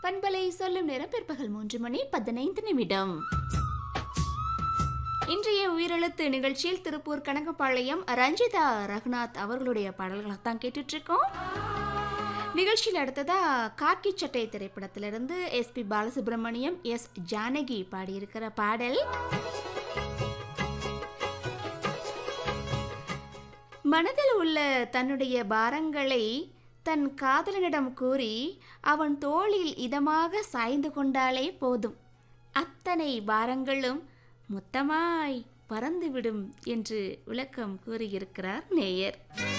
பண்பலை சொல்லும் நேரம் பிற்பகல் மூன்று மணி பதினைந்து நிமிடம் இன்றைய உயிரெழுத்து நிகழ்ச்சியில் திருப்பூர் கனகப்பாளையம் ரஞ்சிதா ரகுநாத் அவர்களுடைய பாடல்களை தான் கேட்டுட்டு இருக்கோம் நிகழ்ச்சியில் அடுத்ததா காக்கி சட்டை திரைப்படத்திலிருந்து எஸ்பி பாலசுப்ரமணியம் எஸ் ஜானகி பாடியிருக்கிற பாடல் மனதில் உள்ள தன்னுடைய பாரங்களை தன் காதலனிடம் கூறி அவன் தோளில் இதமாக சாய்ந்து கொண்டாலே போதும் அத்தனை பாரங்களும் மொத்தமாய் பறந்துவிடும் என்று விளக்கம் கூறியிருக்கிறார் நேயர்